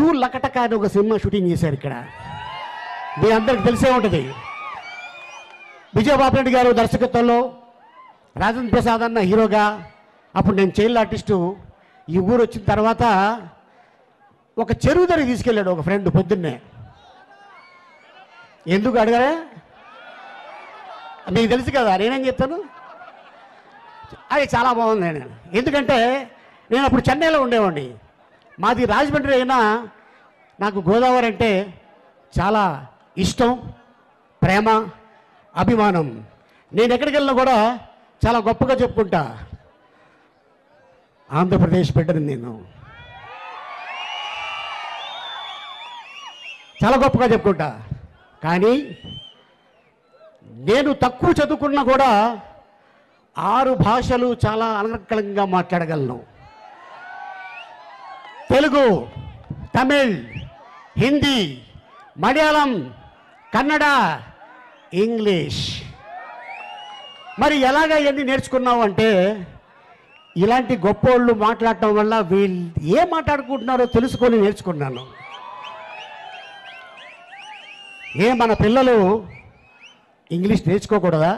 Two లకటక అని ఒక cinema shooting చేశారు ఇక్కడ మీ అందరికి తెలిసే ఉంటుంది విజయబాబు రెడ్డి గారు దర్శకత్వంలో రాజేంద్ర ప్రసాద్ అన్న హీరోగా అప్పుడు నేను చైల్డ్ ఆర్టిస్టు ఈ ఊరు వచ్చిన తర్వాత ఒక చెరువు దగ్గర తీసుకెళ్ళాడు ఒక ఫ్రెండ్ పొద్దున్నే ఎందుకు అడగరా మీకు తెలుసు కదా నేనేం చెప్తాను అది చాలా బాగుంది నేను ఎందుకంటే నేను అప్పుడు చెన్నైలో ఉండేవాడిని మాది రాజమండ్రి అయినా నాకు గోదావరి అంటే చాలా ఇష్టం ప్రేమ అభిమానం నేను ఎక్కడికి వెళ్ళినా కూడా చాలా గొప్పగా చెప్పుకుంటా ఆంధ్రప్రదేశ్ బిడ్డని నేను చాలా గొప్పగా చెప్పుకుంటా కానీ నేను తక్కువ చదువుకున్నా కూడా ఆరు భాషలు చాలా అనర్గళంగా మాట్లాడగలను తెలుగు తమిళ్ హిందీ మలయాళం కన్నడ ఇంగ్లీష్ మరి ఎలాగ ఇవన్నీ నేర్చుకున్నావు అంటే ఇలాంటి గొప్పోళ్ళు మాట్లాడటం వల్ల వీళ్ళు ఏం మాట్లాడుకుంటున్నారో తెలుసుకొని నేర్చుకున్నాను ఏ మన పిల్లలు ఇంగ్లీష్ నేర్చుకోకూడదా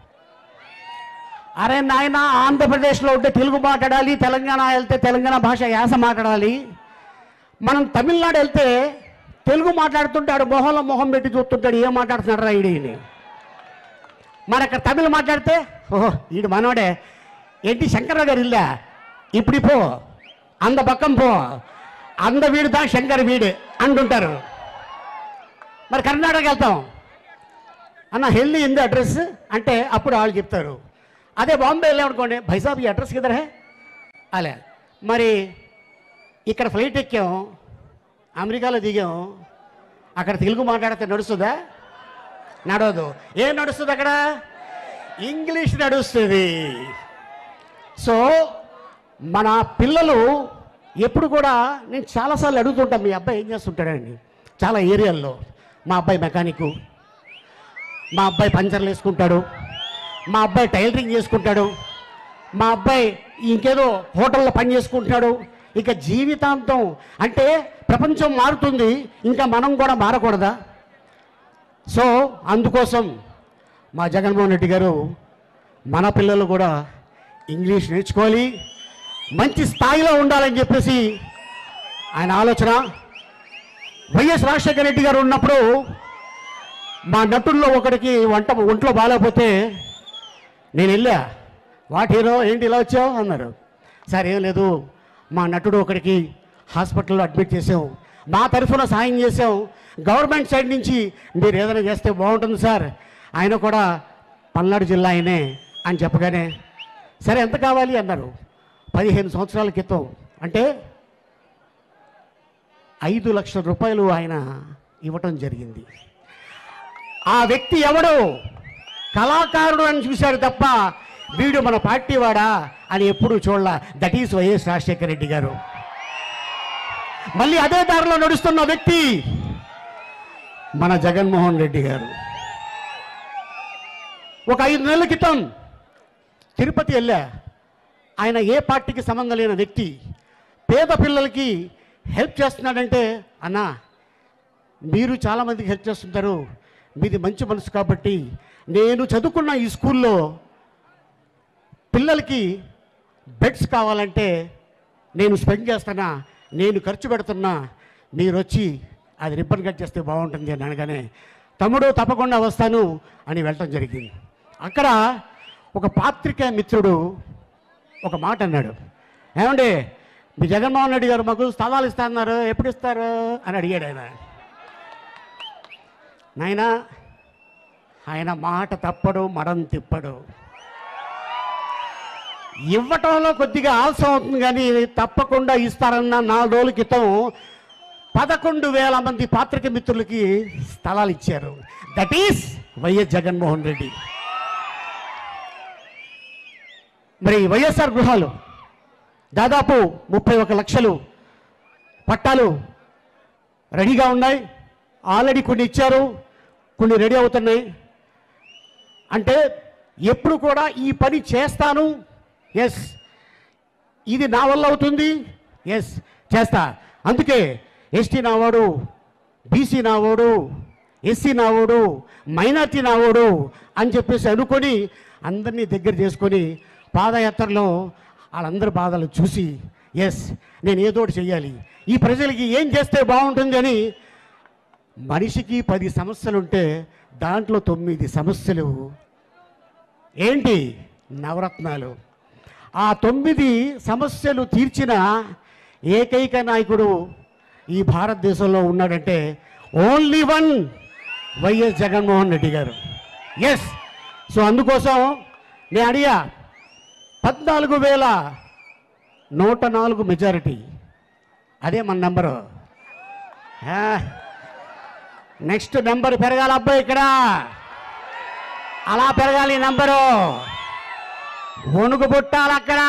అరే నాయన ఆంధ్రప్రదేశ్లో ఉంటే తెలుగు మాట్లాడాలి తెలంగాణ వెళ్తే తెలంగాణ భాష యాస మాట్లాడాలి మనం తమిళనాడు వెళ్తే తెలుగు మాట్లాడుతుంటాడు మొహంలో మొహం పెట్టి చూస్తుంటాడు ఏం మాట్లాడుతున్నాడు రా ఈడీని మరి అక్కడ తమిళ్ మాట్లాడితే ఓహో ఈడు మనోడే ఏంటి శంకర్రావు గారు ఇల్లా ఇప్పుడు పో అంద పక్కం పో అంద వీడు దా శంకర్ వీడు అంటుంటారు మరి కర్ణాటక వెళ్తాం అన్న హెల్దీ ఇంది అడ్రస్ అంటే అప్పుడు వాళ్ళు చెప్తారు అదే బాంబే వెళ్ళామనుకోండి భైసాబ్ ఈ అడ్రస్ కిదర్ హే అలే మరి ఇక్కడ ఫ్లైట్ ఎక్కాం అమెరికాలో దిగాం అక్కడ తెలుగు మాట్లాడితే నడుస్తుందా నడవదు ఏం నడుస్తుంది అక్కడ ఇంగ్లీష్ నడుస్తుంది సో మన పిల్లలు ఎప్పుడు కూడా నేను చాలాసార్లు అడుగుతుంటాను మీ అబ్బాయి ఏం చేస్తుంటాడండి చాలా ఏరియాల్లో మా అబ్బాయి మెకానిక్ మా అబ్బాయి పంచర్లు వేసుకుంటాడు మా అబ్బాయి టైలరింగ్ చేసుకుంటాడు మా అబ్బాయి ఇంకేదో హోటల్లో పని చేసుకుంటున్నాడు ఇక జీవితాంతం అంటే ప్రపంచం మారుతుంది ఇంకా మనం కూడా మారకూడదా సో అందుకోసం మా జగన్మోహన్ రెడ్డి గారు మన పిల్లలు కూడా ఇంగ్లీష్ నేర్చుకోవాలి మంచి స్థాయిలో ఉండాలని చెప్పేసి ఆయన ఆలోచన వైఎస్ రాజశేఖర రెడ్డి గారు ఉన్నప్పుడు మా నటుల్లో ఒకడికి వంట ఒంట్లో బాగాలేకపోతే నేను వెళ్ళా వాట్ హీరో ఏంటి ఇలా వచ్చావు అన్నారు సార్ ఏం లేదు మా నటుడు ఒకడికి హాస్పిటల్లో అడ్మిట్ చేసాం మా తరఫున సాయం చేసాం గవర్నమెంట్ సైడ్ నుంచి మీరు ఏదైనా చేస్తే బాగుంటుంది సార్ ఆయన కూడా పల్నాడు జిల్లా ఆయనే అని చెప్పగానే సరే ఎంత కావాలి అన్నారు పదిహేను సంవత్సరాల క్రితం అంటే ఐదు లక్షల రూపాయలు ఆయన ఇవ్వటం జరిగింది ఆ వ్యక్తి ఎవడు కళాకారుడు అని చూశాడు తప్ప వీడు మన పార్టీ వాడా అని ఎప్పుడు చూడాల that is YS Rajasekhara Reddy garu మళ్ళీ అదే దారిలో నడుస్తున్న వ్యక్తి మన జగన్మోహన్ రెడ్డి గారు ఒక ఐదు నెలల క్రితం తిరుపతి వెళ్ళా ఆయన ఏ పార్టీకి సంబంధం లేని వ్యక్తి పేద పిల్లలకి హెల్ప్ చేస్తున్నాడంటే అన్నా మీరు చాలామందికి హెల్ప్ చేస్తుంటారు మీది మంచి మనసు కాబట్టి నేను చదువుకున్న ఈ స్కూల్లో పిల్లలకి బెడ్స్ కావాలంటే నేను స్పెండ్ చేస్తున్నా నేను ఖర్చు పెడుతున్నా మీరు వచ్చి అది రిబ్బన్ కట్ చేస్తే బాగుంటుంది అని అనగానే తమ్ముడు తప్పకుండా వస్తాను అని వెళ్ళటం జరిగింది అక్కడ ఒక పాత్రికేయ మిత్రుడు ఒక మాట అన్నాడు ఏమండి మీ జగన్మోహన్ రెడ్డి గారు మాకు స్థలాలు ఇస్తాన్నారు ఎప్పుడు ఇస్తారు అని అడిగాడు ఆయన నాయనా ఆయన మాట తప్పడు మడం తిప్పడు ఇవ్వటంలో కొద్దిగా ఆలస్యం అవుతుంది కానీ తప్పకుండా ఇస్తారన్న నాలుగు రోజుల క్రితం పదకొండు వేల మంది పాత్రిక మిత్రులకి స్థలాలు ఇచ్చారు that is YS Jaganmohan Reddy మరి వైఎస్ఆర్ గృహాలు దాదాపు ముప్పై ఒక లక్షలు పట్టాలు రెడీగా ఉన్నాయి ఆల్రెడీ కొన్ని ఇచ్చారు కొన్ని రెడీ అవుతున్నాయి అంటే ఎప్పుడు కూడా ఈ పని చేస్తాను ఎస్ ఇది నా వల్ల అవుతుంది ఎస్ చేస్తా అందుకే ఎస్టీ నావాడు బీసీ నావాడు ఎస్సీ నావాడు మైనార్టీ నావాడు అని చెప్పేసి అనుకొని అందరినీ దగ్గర చేసుకొని పాదయాత్రలో వాళ్ళందరి బాధలు చూసి ఎస్ నేను ఏదో ఒకటి చెయ్యాలి ఈ ప్రజలకి ఏం చేస్తే బాగుంటుందని మనిషికి పది సమస్యలు ఉంటే దాంట్లో తొమ్మిది సమస్యలు ఏంటి నవరత్నాలు ఆ తొమ్మిది సమస్యలు తీర్చిన ఏకైక నాయకుడు ఈ భారతదేశంలో ఉన్నాడంటే only one YS Jaganmohan Reddy garu yes so అందుకోసం నేను అడిగా పద్నాలుగు వేల నూట నాలుగు మెజారిటీ అదే మన నెంబరు నెక్స్ట్ నెంబర్ పెరగాలి అబ్బాయి ఇక్కడ అలా పెరగాలి ఈ నంబరు వణుకు పుట్టాలి అక్కడ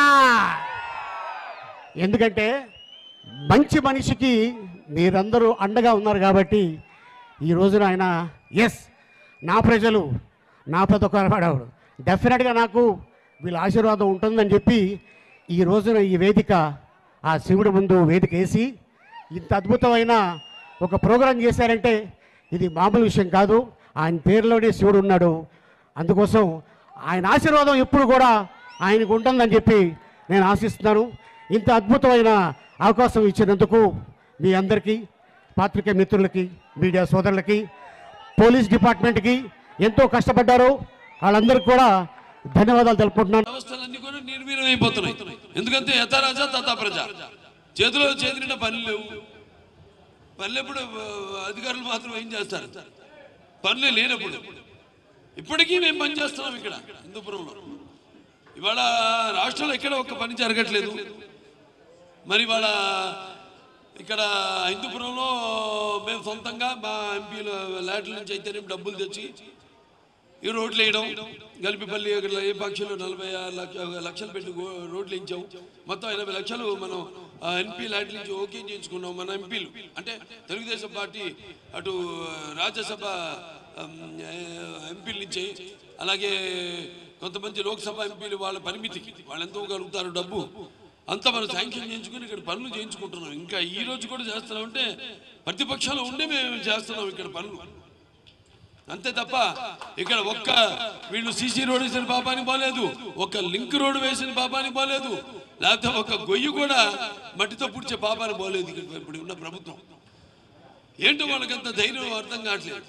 ఎందుకంటే మంచి మనిషికి మీరందరూ అండగా ఉన్నారు కాబట్టి ఈ రోజున ఆయన ఎస్ నా ప్రజలు నా ప్రతి ఒక్కరు డెఫినెట్గా నాకు వీళ్ళ ఆశీర్వాదం ఉంటుందని చెప్పి ఈ రోజున ఈ వేదిక ఆ శివుడి ముందు వేదిక వేసి ఇంత అద్భుతమైన ఒక ప్రోగ్రాం చేశారంటే ఇది మామూలు విషయం కాదు ఆయన పేరులోనే శివుడు ఉన్నాడు అందుకోసం ఆయన ఆశీర్వాదం ఎప్పుడు కూడా ఆయనకు ఉంటుందని చెప్పి నేను ఆశిస్తున్నాను ఇంత అద్భుతమైన అవకాశం ఇచ్చినందుకు మీ అందరికీ పాత్రికేయ మిత్రులకి మీడియా సోదరులకి పోలీస్ డిపార్ట్మెంట్కి ఎంతో కష్టపడ్డారు వాళ్ళందరికీ కూడా ధన్యవాదాలు తెలుపుకుంటున్నాను వ్యవస్థలన్నీ కూడా నిర్వీర్యం అయిపోతున్నాయి ఎందుకంటే యథారాజా తథా ప్రజ చేతిలో చేతిన పనులు లేవు పనులు ఎప్పుడు ఆ, అధికారులు మాత్రం ఏం చేస్తారు పనులే లేనప్పుడు ఇప్పటికీ మేము పని చేస్తున్నాం ఇక్కడ హిందూపురంలో ఇవాళ రాష్ట్రంలో ఎక్కడ ఒక్క పని జరగట్లేదు మరి ఇవాళ ఇక్కడ హిందూపురంలో మేము సొంతంగా మా ఎంపీల ల్యాట్ల నుంచి అయితేనే డబ్బులు తెచ్చి ఈ రోడ్లు వేయడం గలిపిపల్లి ఇక్కడ ఏ పక్షులు నలభై ఆరు లక్ష లక్షలు పెట్టి గో- రోడ్లు వేయించాం మొత్తం ఎనభై లక్షలు మనం ఎన్పీ లాంటి నుంచి ఓకే చేయించుకున్నాం మన ఎంపీలు అంటే తెలుగుదేశం పార్టీ అటు రాజ్యసభ ఉమ్, ఏ, ఎంపీల నుంచి అలాగే కొంతమంది లోక్సభ ఎంపీలు వాళ్ళ పరిమితికి వాళ్ళు ఎంతో కలుగుతారు డబ్బు అంతా మనం శాంక్షన్ చేయించుకుని ఇక్కడ పనులు చేయించుకుంటున్నాం ఇంకా ఈ రోజు కూడా చేస్తున్నాం అంటే ప్రతిపక్షాలు ఉండే మేము చేస్తున్నాం ఇక్కడ పనులు అంతే తప్ప ఇక్కడ ఒక్క వీళ్ళు సీసీ రోడ్ వేసిన పాపానికి పోలేదు ఒక్క లింక్ రోడ్ వేసిన పాపానికి పోలేదు లేకపోతే ఒక గొయ్యి కూడా మట్టితో పుడిచే పాపానికి పోలేదు ఇక్కడ ఇప్పుడు ఉన్న ప్రభుత్వం ఏంటో వాళ్ళకంత ధైర్యం అర్థం కావట్లేదు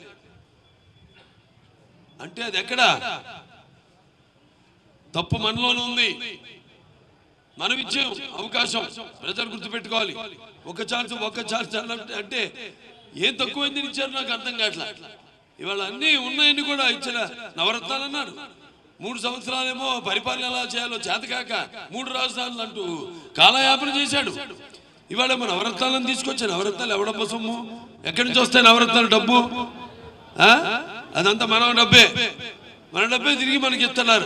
అంటే అది ఎక్కడ తప్పు మనలోనే ఉంది మనం ఇచ్చాం అవకాశం ప్రజలు గుర్తుపెట్టుకోవాలి ఒక ఛాన్స్ ఒక ఛాన్స్ అంటే ఏం తక్కువైంది ఇచ్చారు నాకు అర్థం కావట్లా ఇవాళ అన్నీ ఉన్నాయని కూడా ఇచ్చిన నవరత్నాలు అన్నారు మూడు సంవత్సరాలేమో పరిపాలన ఎలా చేయాలో చేతకాక మూడు రాజధానులు అంటూ కాలయాపన చేశాడు ఇవాళ మన నవరత్నాలను తీసుకొచ్చే నవరత్నాలు ఎవడమ్మ సొమ్ము ఎక్కడి నుంచి వస్తాయి నవరత్నాలు డబ్బు ఆ? అదంతా మన డబ్బే మన డబ్బే తిరిగి మనకి ఇస్తున్నారు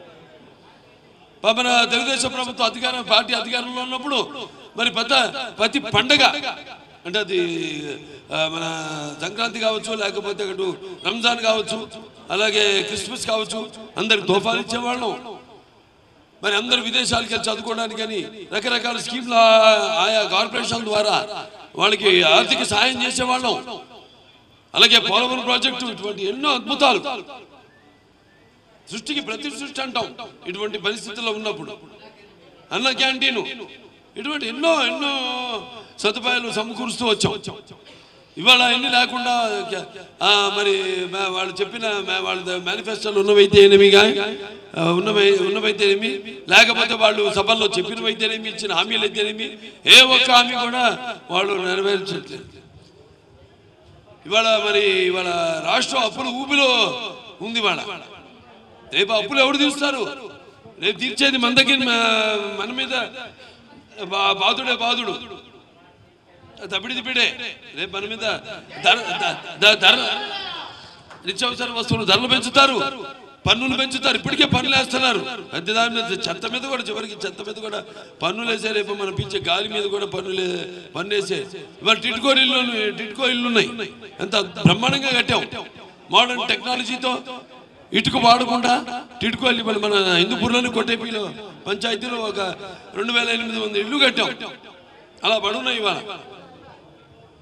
మన తెలుగుదేశం ప్రభుత్వం అధికారం పార్టీ అధికారంలో ఉన్నప్పుడు మరి పెద్ద ప్రతి పండగ అంటే అది ఆ, మన సంక్రాంతి కావచ్చు లేకపోతే అటు రంజాన్ కావచ్చు అలాగే క్రిస్మస్ కావచ్చు అందరికి తోఫాలు ఇచ్చేవాళ్ళం మరి అందరు విదేశాలకు వెళ్ళి చదువుకోవడానికి అని రకరకాల స్కీమ్లు ఆ- ఆయా కార్పొరేషన్ ద్వారా వాళ్ళకి ఆర్థిక సాయం చేసేవాళ్ళం అలాగే పోలవరం ప్రాజెక్టు ఇటువంటి ఎన్నో అద్భుతాలు సృష్టికి ప్రతి సృష్టి అంటాం ఇటువంటి పరిస్థితుల్లో ఉన్నప్పుడు అన్న క్యాంటీన్ ఇటువంటి ఎన్నో ఎన్నో సదుపాయాలు సమకూరుస్తూ వచ్చాం ఇవాళ ఎన్ని లేకుండా ఆ, మరి మా- వాళ్ళు చెప్పిన మా- వాళ్ళ మేనిఫెస్టోలు ఉన్నవైతేనేమిగా ఆ, ఉన్నవై ఉన్నవైతేనేమి లేకపోతే వాళ్ళు సభల్లో చెప్పినవైతేనేమి ఇచ్చిన హామీలు అయితేనేమి ఏ ఒక్క హామీ కూడా వాళ్ళు నెరవేర్చట్లేదు ఇవాళ మరి ఇవాళ రాష్ట్రం అప్పులు ఊపిలో ఉంది ఇవాళ రేపు అప్పులు ఎవరు తీరుస్తారు రేపు తీర్చేది మన దగ్గర మ- మన మీద బా- బాధుడే బాధుడు తప్పిడి తిప్పిడే రేపు మన మీద ధర ధ- ధ- ధర నిత్యావసర వస్తువులు ధరలు పెంచుతారు పన్నులు పెంచుతారు ఇప్పటికే పన్నులు వేస్తున్నారు ప్రతి దాని మీద చెత్త మీద కూడా చివరికి చెత్త మీద కూడా పన్నులు వేసే రేపు మనం పిచ్చే గాలి మీద కూడా పన్నులు పన్ను వేసే ఇవాళ టిట్కో ఇల్లు టిట్కో ఇల్లు ఉన్నాయి ఎంత బ్రహ్మాండంగా కట్టాం మోడర్న్ టెక్నాలజీతో ఇటుక వాడకుండా టిట్కో ఇల్లు ఇవాళ మన హిందూపూర్లోని కొట్టేపీలో పంచాయతీలో ఒక రెండు వేల ఎనిమిది వందల ఇల్లు కట్టాం అలా పడున్నాయి ఇవాళ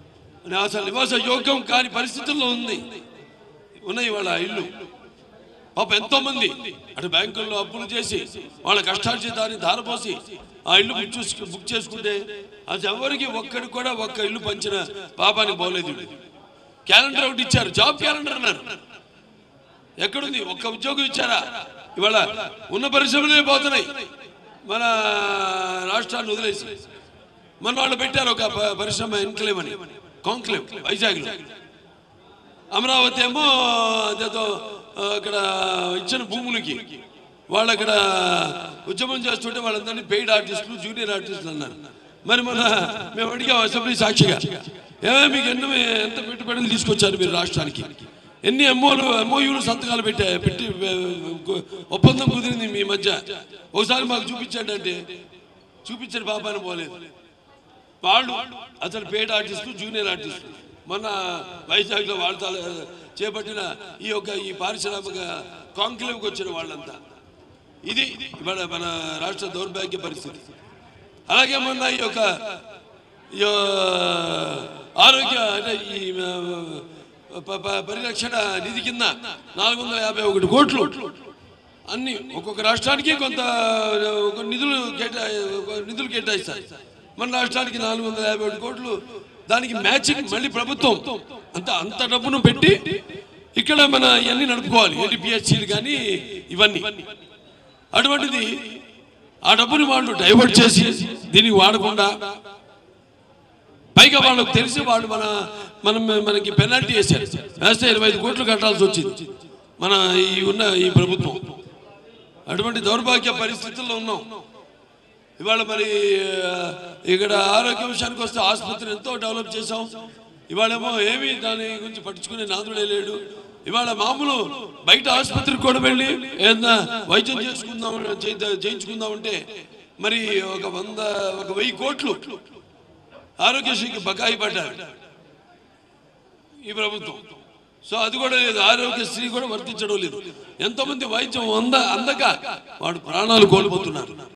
అసలు నివాస యోగ్యం కాని పరిస్థితుల్లో ఉంది ఉన్నాయి వాళ్ళ ఇల్లు పాప ఎంతో మంది అటు బ్యాంకుల్లో అప్పులు చేసి వాళ్ళ కష్టార్జిత దాన్ని ధారపోసి ఆ ఇల్లు బుక్ చూసు బుక్ చేసుకుంటే అది ఎవరికి ఒక్కడికి కూడా ఒక్క ఇల్లు పంచిన పాపానికి పోలేదు వీళ్ళు. క్యాలెండర్ ఒకటి ఇచ్చారు జాబ్ క్యాలెండర్ అన్నారు ఎక్కడుంది ఒక్క ఉద్యోగం ఇచ్చారా ఇవాళ ఉన్న పరిశ్రమలే పోతున్నాయి మన రాష్ట్రాన్ని వదిలేసి మన వాళ్ళు పెట్టారు ఒక ప- పరిశ్రమ ఎన్క్లేవ్ అని కాంక్లేవ్ వైజాగ్లో అమరావతి ఏమో అదేదో ఆ, అక్కడ ఇచ్చిన భూములకి వాళ్ళు అక్కడ ఉద్యమం చేస్తుంటే వాళ్ళందరినీ పెయిడ్ ఆర్టిస్టులు జూనియర్ ఆర్టిస్టులు అన్నారు మరి మన మేము అడిగాం అసెంబ్లీ సాక్షిగా ఏమే మీకు ఎన్ని ఎంత పెట్టుబడులు తీసుకొచ్చారు మీరు రాష్ట్రానికి ఎన్ని ఎంఓలు ఎంఓయూలు సంతకాలు పెట్టా పెట్టి ఆ, ఒప్పందం కుదిరింది మీ మధ్య ఒకసారి మాకు చూపించండి అంటే చూపించండి పాపాన్ని పోలేదు వాళ్ళు అసలు పేట ఆర్టిస్టులు జూనియర్ ఆర్టిస్టులు మొన్న వైజాగ్లో వాళ్ళ చేపట్టిన ఈ యొక్క ఈ పారిశ్రామిక కాంక్లేవ్కి వచ్చిన వాళ్ళంతా ఇది ఇవాళ మన రాష్ట్ర దౌర్భాగ్య పరిస్థితి అలాగే మొన్న ఈ యొక్క ఈ ఆరోగ్య అంటే ఈ ఆ, ప- ప- పరిరక్షణ నిధి కింద నాలుగు వందల యాభై ఒకటి కోట్లు అన్ని ఒక్కొక్క రాష్ట్రానికి కొంత ఒక నిధులు కేటా ఒక నిధులు కేటాయిస్తారు మన రాష్ట్రానికి నాలుగు వందల యాభై ఒకటి కోట్లు దానికి మ్యాచింగ్ మళ్ళీ ప్రభుత్వం అంత అంత డబ్బును పెట్టి ఇక్కడ మన ఇవన్నీ నడుపుకోవాలి ఏంటి పిహెచ్సీలు కానీ ఇవన్నీ అటువంటిది ఆ డబ్బుని వాళ్ళు డైవర్ట్ చేసి దీనికి వాడకుండా పైగా వాళ్ళకి తెలిసి వాళ్ళు మన మనం మనకి పెనాల్టీ వేశారు వేస్తే ఇరవై ఐదు కోట్లు కట్టాల్సి వచ్చింది మన ఈ ఉన్న ఈ ప్రభుత్వం అటువంటి దౌర్భాగ్య పరిస్థితుల్లో ఉన్నాం ఇవాళ మరి ఆ, ఇక్కడ ఆరోగ్య విషయానికి వస్తే ఆసుపత్రి ఎంతో డెవలప్ చేసాం ఇవాళేమో ఏమీ దాని గురించి పట్టించుకునే నాదుడే లేడు ఇవాళ మామూలు బయట ఆసుపత్రికి కూడా వెళ్ళి ఏదన్నా వైద్యం చేసుకుందాం చేయి- చేయించుకుందామంటే మరి ఒక వంద ఒక వెయ్యి కోట్లు ఆరోగ్యశ్రీకి బకాయి పడ్డారు ఈ ప్రభుత్వం సో అది కూడా లేదు ఆరోగ్యశ్రీ కూడా వర్తించడం లేదు ఎంతో మంది వైద్యం అంద అందక వాడు ప్రాణాలు కోల్పోతున్నారు